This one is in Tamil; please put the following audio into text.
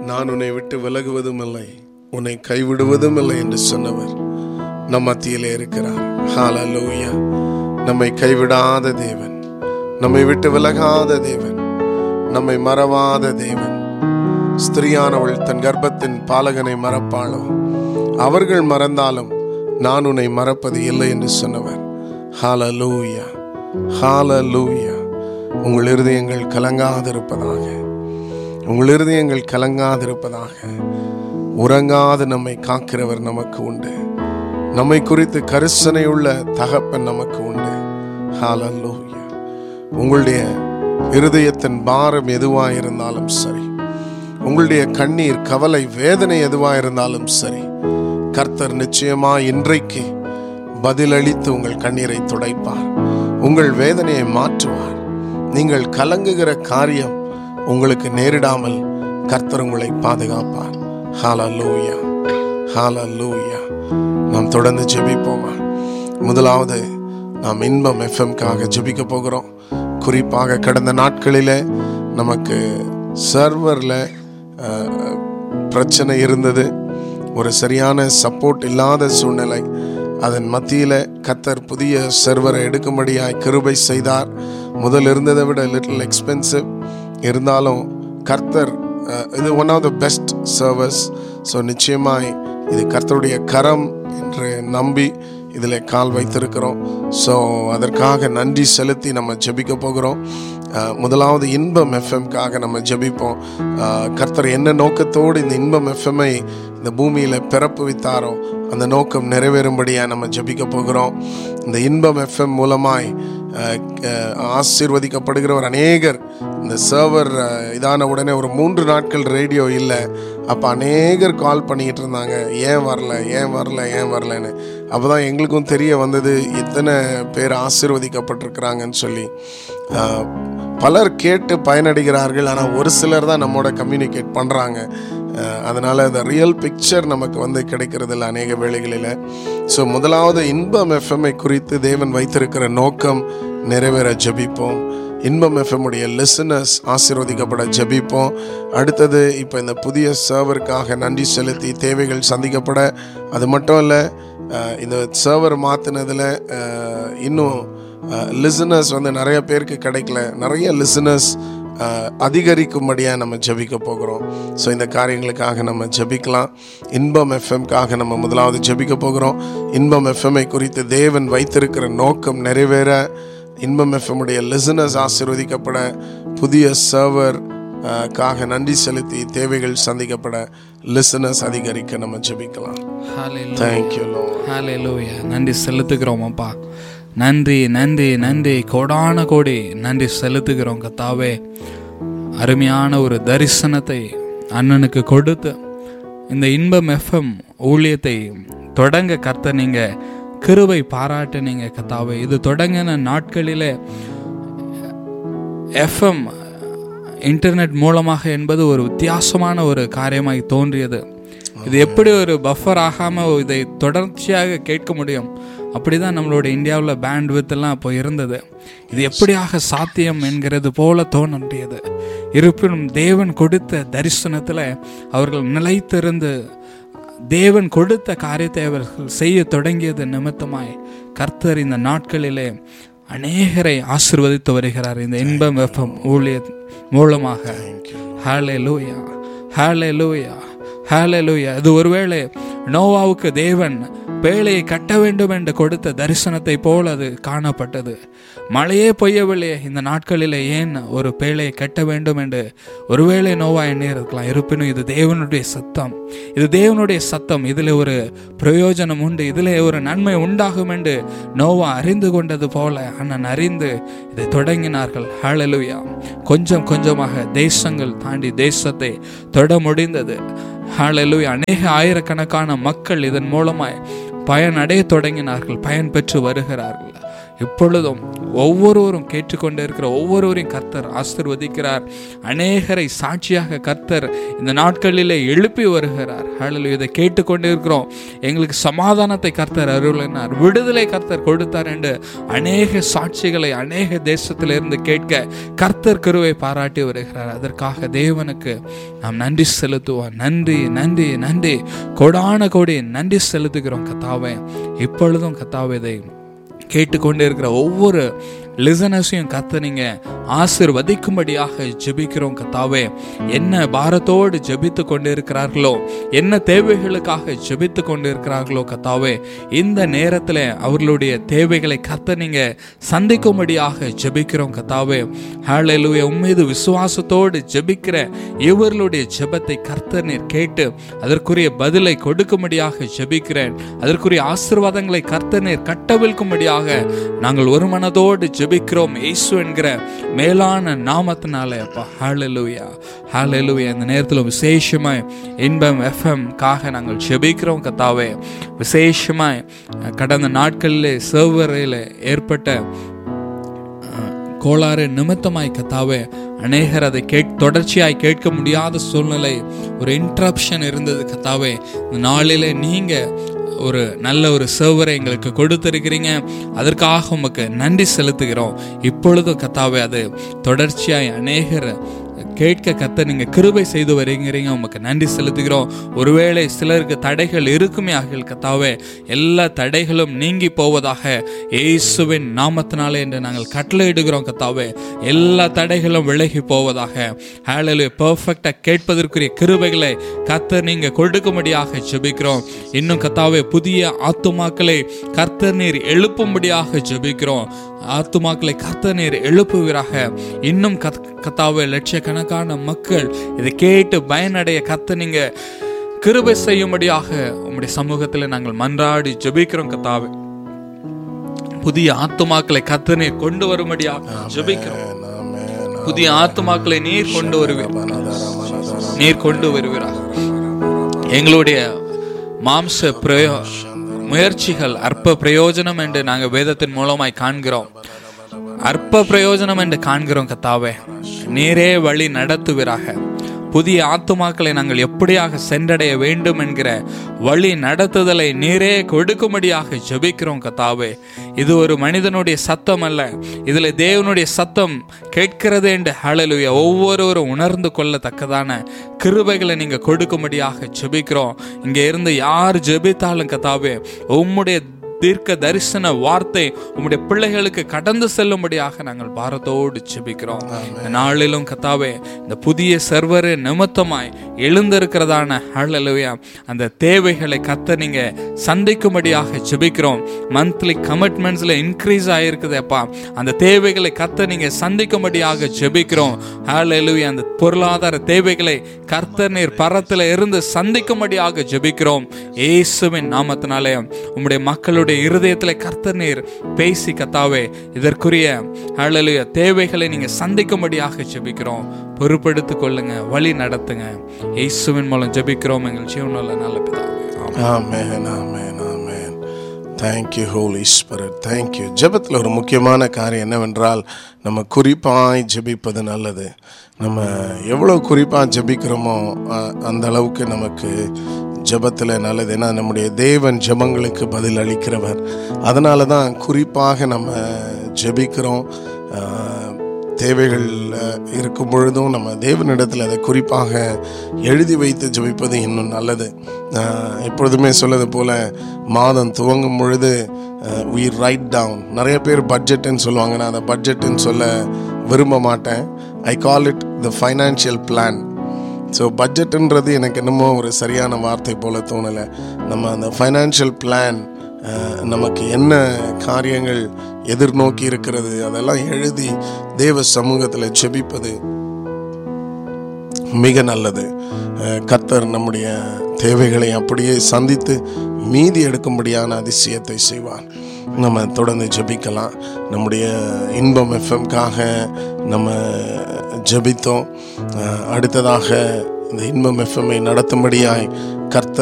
நான் உன்னை விட்டு விலகுவதும் இல்லை உன்னை கைவிடுவதும் இல்லை என்று சொன்னவர் நம் மத்தியிலே இருக்கிறார் ஹalleluya நம்மை கைவிடாத தேவன் நம்மை விட்டு விலகாத தேவன் நம்மை மறவாத தேவன் ஸ்திரியானவள் தன் கர்ப்பத்தின் பாலகனை மறப்பாளோ அவர்கள் மறந்தாலும் நான் உன்னை மறப்பது இல்லை என்று சொன்னவர் ஹalleluya ஹalleluya உங்கள் இருதயங்கள் கலங்காதிருப்பதாக உங்கள் இருதயங்கள் கலங்காதிருப்பதாக உறங்காது நம்மை காக்கிறவர் நமக்கு உண்டு நம்மை குறித்து கரிசனையுள்ள தகப்பன் நமக்கு உண்டு ஹalleluya உங்களுடைய இருதயத்தின் பாரம் எதுவாக இருந்தாலும் சரி உங்களுடைய கண்ணீர் கவலை வேதனை எதுவாக இருந்தாலும் சரி கர்த்தர் நிச்சயமா இன்றைக்கு பதிலளித்து உங்கள் கண்ணீரை துடைப்பார் உங்கள் வேதனையை மாற்றுவார் நீங்கள் கலங்குகிற காரியம் உங்களுக்கு நேரிடாமல் கர்த்தர் உங்களை பாதுகாப்பார் ஹalleluya ஹalleluya நாம் தொடர்ந்து ஜெபிப்போமா முதலாவது நாம் இன்பம் எஃப்எம்காக ஜெபிக்க போகிறோம் குறிப்பாக கடந்த நாட்களில் நமக்கு சர்வரில் பிரச்சனை இருந்தது ஒரு சரியான சப்போர்ட் இல்லாத சூழ்நிலை அதன் மத்தியில் கத்தர் புதிய சர்வரை எடுக்கும்படியாய் கிருபை செய்தார் முதல் இருந்ததை விட லிட்டில் எக்ஸ்பென்சிவ் இருந்தாலும் கர்த்தர் அஹ், இது one of the best service so நிச்சயமாய் இது கர்த்தருடைய கரம் என்று நம்பி இதில் கால் வைத்திருக்கிறோம் ஸோ அதற்காக நன்றி செலுத்தி நம்ம ஜெபிக்க போகிறோம் அஹ், முதலாவது இன்பம் எஃப்எம்காக நம்ம ஜெபிப்போம் அஹ், கர்த்தர் என்ன நோக்கத்தோடு இந்த இன்பம் எஃப்எம்ஐ இந்த பூமியில் பிறப்புவித்தாரோ அந்த நோக்கம் நிறைவேறும்படியாக நம்ம ஜெபிக்க போகிறோம் இந்த இன்பம் எஃப்எம் மூலமாய் அஹ், அஹ், ஆசீர்வதிக்கப்படுகிறவர் அநேகர் இந்த சர்வர் இதான உடனே ஒரு மூன்று நாட்கள் ரேடியோ இல்லை அப்போ அநேகர் கால் பண்ணிக்கிட்டு இருந்தாங்க ஏன் வரல ஏன் வரல ஏன் வரலன்னு அப்போ தான் எங்களுக்கும் தெரிய வந்தது இத்தனை பேர் ஆசீர்வதிக்கப்பட்டிருக்கிறாங்கன்னு சொல்லி அஹ், பலர் கேட்டு பயனடைகிறார்கள் ஆனால் ஒரு சிலர் தான் நம்மோட கம்யூனிகேட் பண்ணுறாங்க அதனால் அந்த ரியல் பிக்சர் நமக்கு வந்து கிடைக்கிறதில்ல அநேக வேளைகளில் ஸோ முதலாவது இன்பம் எஃப்எம்ஐ குறித்து தேவன் வைத்திருக்கிற நோக்கம் நிறைவேற ஜெபிப்போம் இன்பம் எஃப்எம் உடைய லிசனர்ஸ் ஆசீர்வதிக்கப்பட ஜெபிப்போம் அடுத்தது இப்போ இந்த புதிய சர்வருக்காக நன்றி செலுத்தி தேவைகள் சந்திக்கப்பட அது மட்டும் இல்லை இந்த சர்வர் மாற்றினதில் இன்னும் லிசனர்ஸ் வந்து நிறைய பேருக்கு கிடைக்கல நிறைய லிசனர்ஸ் அதிகரிக்கும்படியாக நம்ம ஜெபிக்க போகிறோம் ஸோ இந்த காரியங்களுக்காக நம்ம ஜெபிக்கலாம் இன்பம் எஃப்எம்காக நம்ம முதலாவது ஜெபிக்க போகிறோம் இன்பம் எஃப்எம்ஐ குறித்து தேவன் வைத்திருக்கிற நோக்கம் நிறைவேற இன்பம் எஃப்எம் உடைய லிசனர்ஸ் ஆசீர்வதிக்கப்பட புதிய சர்வர் காக நன்றி செலுத்தி தேவைகள் சந்திக்கப்பட லிசனர்ஸ் அதிகரிக்க நம்ம ஜெபிக்கலாம் ஹalleluya தேங்க்யூ லோ ஹalleluya நன்றி செலுத்துகிறோம் அப்பா நன்றி நன்றி நன்றி கோடான கோடி நன்றி செலுத்துகிறோம் கத்தாவே அருமையான ஒரு தரிசனத்தை அண்ணனுக்கு கொடுத்து இந்த இன்பம் எஃப்எம் ஊழியத்தை தொடங்க கர்த்த நீங்க கிருபை பாராட்டுனீங்க கத்தாவே இது தொடங்கின நாட்களிலே எஃப்எம் இன்டர்நெட் மூலமாக என்பது ஒரு வித்தியாசமான ஒரு காரியமாய் தோன்றியது இது எப்படி ஒரு பஃபர் ஆகாமல் இதை தொடர்ச்சியாக கேட்க முடியும் அப்படிதான் நம்மளோட இந்தியாவில் பேண்ட் எல்லாம் அப்போ இருந்தது இது எப்படியாக சாத்தியம் என்கிறது போல தோன்றியது இருப்பினும் தேவன் கொடுத்த தரிசனத்தில் அவர்கள் நிலைத்திருந்து தேவன் கொடுத்த காரியத்தை அவர்கள் செய்ய தொடங்கியது நிமித்தமாய் கர்த்தர் இந்த நாட்களிலே அநேகரை ஆசிர்வதித்து வருகிறார் இந்த இன்பம் வெப்பம் ஊழிய மூலமாக ஹாலே லூயா ஹாலே லூயா ஹாலே லூயா இது ஒருவேளை நோவாவுக்கு தேவன் பேழையை கட்ட வேண்டும் என்று கொடுத்த தரிசனத்தை போல் அது காணப்பட்டது மழையே பொய்யவில்லையே இந்த நாட்களிலே ஏன் ஒரு பேழையை கட்ட வேண்டும் என்று ஒருவேளை நோவா எண்ணி இருக்கலாம் இருப்பினும் இது தேவனுடைய சத்தம் இது தேவனுடைய சத்தம் இதில் ஒரு பிரயோஜனம் உண்டு இதில் ஒரு நன்மை உண்டாகும் என்று நோவா அறிந்து கொண்டது போல அண்ணன் அறிந்து இதை தொடங்கினார்கள் ஹalleluya கொஞ்சம் கொஞ்சமாக தேசங்கள் தாண்டி தேசத்தை தொட முடிந்தது ஹalleluya அநேக ஆயிரக்கணக்கான மக்கள் இதன் மூலமாய் பயனடைய தொடங்கினார்கள் பயன் பெற்று வருகிறார்கள் இப்பொழுதும் ஒவ்வொருவரும் கேட்டுக்கொண்டே இருக்கிற ஒவ்வொருவரையும் கர்த்தர் ஆசிர்வதிக்கிறார் அநேகரை சாட்சியாக கர்த்தர் இந்த நாட்களிலே எழுப்பி வருகிறார் ஹalleluya இதை கேட்டுக்கொண்டே இருக்கிறோம் எங்களுக்கு சமாதானத்தை கர்த்தர் அருளினார் விடுதலை கர்த்தர் கொடுத்தார் என்று அநேக சாட்சிகளை அநேக தேசத்திலிருந்து கேட்க கர்த்தர் கிருவை பாராட்டி வருகிறார் அதற்காக தேவனுக்கு நாம் நன்றி செலுத்துவோம் நன்றி நன்றி நன்றி கொடான கோடி நன்றி செலுத்துகிறோம் கத்தாவே இப்பொழுதும் கத்தாவே இதை கேட்டுக்கொண்டே இருக்கிற ஒவ்வொரு லிசனர்ஸையும் கத்த நீங்க ஆசிர்வதிக்கும்படியாக ஜெபிக்கிறோம் கத்தாவே என்ன பாரத்தோடு ஜெபித்து கொண்டு இருக்கிறார்களோ என்ன தேவைகளுக்காக ஜெபித்து கொண்டு இருக்கிறார்களோ கத்தாவே இந்த நேரத்தில் அவர்களுடைய தேவைகளை கத்த நீங்க சந்திக்கும்படியாக ஜெபிக்கிறோம் கத்தாவே ஹalleluya உம்மீது விசுவாசத்தோடு ஜெபிக்கிற இவர்களுடைய ஜெபத்தை கர்த்தர் நீர் கேட்டு அதற்குரிய பதிலை கொடுக்கும்படியாக ஜெபிக்கிறேன் அதற்குரிய ஆசீர்வாதங்களை கர்த்தர் நீர் கட்டவிழ்க்கும்படியாக நாங்கள் ஒரு மனதோடு ஜெபிக்கிறோம் இயேசு என்கிற மேலான நாமத்தினாலே அப்பா ஹalleluya ஹalleluya இந்த நேரத்தில் விசேஷமாய் இன்பம் எஃப்எம் காக நாங்கள் ஜெபிக்கிறோம் கத்தாவே விசேஷமாய் கடந்த நாட்களிலே சர்வரையில் ஏற்பட்ட கோளாறு நிமித்தமாய் கத்தாவே அநேகர் அதை கேட் தொடர்ச்சியாய் கேட்க முடியாத சூழ்நிலை ஒரு இன்ட்ரப்ஷன் இருந்தது கத்தாவே இந்த நாளிலே நீங்க ஒரு நல்ல ஒரு சர்வரை எங்களுக்கு கொடுத்திருக்கிறீங்க அதற்காக உமக்கு நன்றி செலுத்துகிறோம் இப்பொழுதும் கத்தாவே அது தொடர்ச்சியாய் அநேகர் கேட்க கத்த நீங்க கிருபை செய்து வருகிறீங்க உமக்கு நன்றி செலுத்துகிறோம் ஒருவேளை சிலருக்கு தடைகள் இருக்குமே ஆகில் கத்தாவே எல்லா தடைகளும் நீங்கி போவதாக இயேசுவின் நாமத்தினாலே என்று நாங்கள் கட்டளையிடுகிறோம் கத்தாவே எல்லா தடைகளும் விலகி போவதாக ஹேளலு பெர்ஃபெக்டா கேட்பதற்குரிய கிருபைகளை கத்தர் நீங்க கொடுக்கும்படியாக ஜெபிக்கிறோம் இன்னும் கத்தாவே புதிய ஆத்துமாக்களை கர்த்தர் நீர் எழுப்பும்படியாக ஜெபிக்கிறோம் ஆத்துமாக்களை கர்த்தர் நீர் எழுப்புவீராக இன்னும் கத் கத்தாவே லட்சக்கணக்கான மக்கள் இதை கேட்டு பயனடைய கத்த நீங்க கிருபை செய்யும்படியாக உம்முடைய சமூகத்தில் நாங்கள் மன்றாடி ஜெபிக்கிறோம் கத்தாவே புதிய ஆத்துமாக்களை கத்த நீர் கொண்டு வரும்படியாக ஜெபிக்கிறோம் புதிய ஆத்துமாக்களை நீர் கொண்டு வருவீர் நீர் கொண்டு வருவீராக எங்களுடைய மாம்ச பிரயோ முயற்சிகள் அற்ப பிரயோஜனம் என்று நாங்கள் வேதத்தின் மூலமாய் காண்கிறோம் அற்ப பிரயோஜனம் என்று காண்கிறோம் கத்தாவே நீரே வழி நடத்துவீராக புதிய ஆத்துமாக்களை நாங்கள் எப்படியாக சென்றடைய வேண்டும் என்கிற வழி நடத்துதலை நீரே கொடுக்கும்படியாக ஜெபிக்கிறோம் கத்தாவே இது ஒரு மனிதனுடைய சத்தம் அல்ல இதுல தேவனுடைய சத்தம் கேட்கிறது என்று ஹalleluya ஒவ்வொருவரும் உணர்ந்து கொள்ளத்தக்கதான கிருபைகளை நீங்க கொடுக்கும்படியாக ஜெபிக்கிறோம் இங்க இருந்து யார் ஜெபித்தாலும் கத்தாவே உம்முடைய தீர்க்க தரிசன வார்த்தை உம்முடைய பிள்ளைகளுக்கு கடந்து செல்லும்படியாக நாங்கள் பாரத்தோடு ஜெபிக்கிறோம் இந்த நாளிலும் கத்தாவே இந்த புதிய சர்வரு நிமித்தமாய் எழுந்திருக்கிறதான ஹalleluya அந்த தேவைகளை கத்த நீங்க சந்திக்கும்படியாக ஜெபிக்கிறோம் மந்த்லி கமிட்மெண்ட்ஸ்ல இன்க்ரீஸ் ஆயிருக்குது அப்பா அந்த தேவைகளை கத்த நீங்க சந்திக்கும்படியாக ஜெபிக்கிறோம் ஹalleluya அந்த பொருளாதார தேவைகளை கர்த்தர் நீர் பரத்துல இருந்து சந்திக்கும்படியாக ஜெபிக்கிறோம் இயேசுவின் நாமத்தினாலே உம்முடைய மக்களுடைய இருதயத்துல கர்த்தர் நீர் பேசி கத்தாவே இதற்குரிய ஹalleluya தேவைகளை நீங்க சந்திக்கும்படியாக ஜெபிக்கிறோம் பொறுப்படுத்திக் கொள்ளுங்க வழி நடத்துங்க இயேசுவின் மூலம் ஜெபிக்கிறோம் எங்கள் ஜீவனில் நல்ல பிதாவே ஆமென். ஆமென் ஆமென் ஆமென் தேங்க்யூ ஹோலி ஸ்பிரிட் தேங்க்யூ ஜெபத்தில் ஒரு முக்கியமான காரியம் என்னவென்றால் நம்ம குறிப்பாய் ஜெபிப்பது நல்லது நம்ம எவ்வளோ குறிப்பாக ஜெபிக்கிறோமோ அ- அந்த அளவுக்கு நமக்கு ஜெபத்தில் நல்லது ஏன்னா நம்முடைய தேவன் ஜெபங்களுக்கு பதில் அளிக்கிறவர் அதனால தான் குறிப்பாக நம்ம ஜெபிக்கிறோம் அஹ், தேவைகள் அஹ், இருக்கும் பொழுதும் நம்ம தேவனிடத்தில் அதை குறிப்பாக எழுதி வைத்து ஜெபிப்பது இன்னும் நல்லது அஹ், எப்பொழுதுமே சொல்லது போல மாதம் துவங்கும் பொழுது we ரைட் டவுன் நிறைய பேர் பட்ஜெட்டுன்னு சொல்லுவாங்க நான் அந்த பட்ஜெட்டுன்னு சொல்ல விரும்ப மாட்டேன் I call it the financial plan so பட்ஜெட்டுன்றது எனக்கு என்னமோ ஒரு சரியான வார்த்தை போல தோணலை நம்ம அந்த ஃபைனான்ஷியல் பிளான் நமக்கு என்ன காரியங்கள் எதிர்நோக்கி இருக்கிறது அதெல்லாம் எழுதி தேவ சமூகத்தில் ஜெபிப்பது மிக நல்லது அஹ், கர்த்தர் நம்முடைய தேவைகளை அப்படியே சந்தித்து மீதி எடுக்கும்படியான அதிசயத்தை செய்வார் நம்ம தொடர்ந்து ஜெபிக்கலாம் நம்முடைய இன்பம் எஃப்எம்காக நம்ம ஜெபித்தோம் அஹ், அடுத்ததாக இந்த இன்பம் எஃப்எம்ஐ நடத்தும்படியாய் கர்த்தர்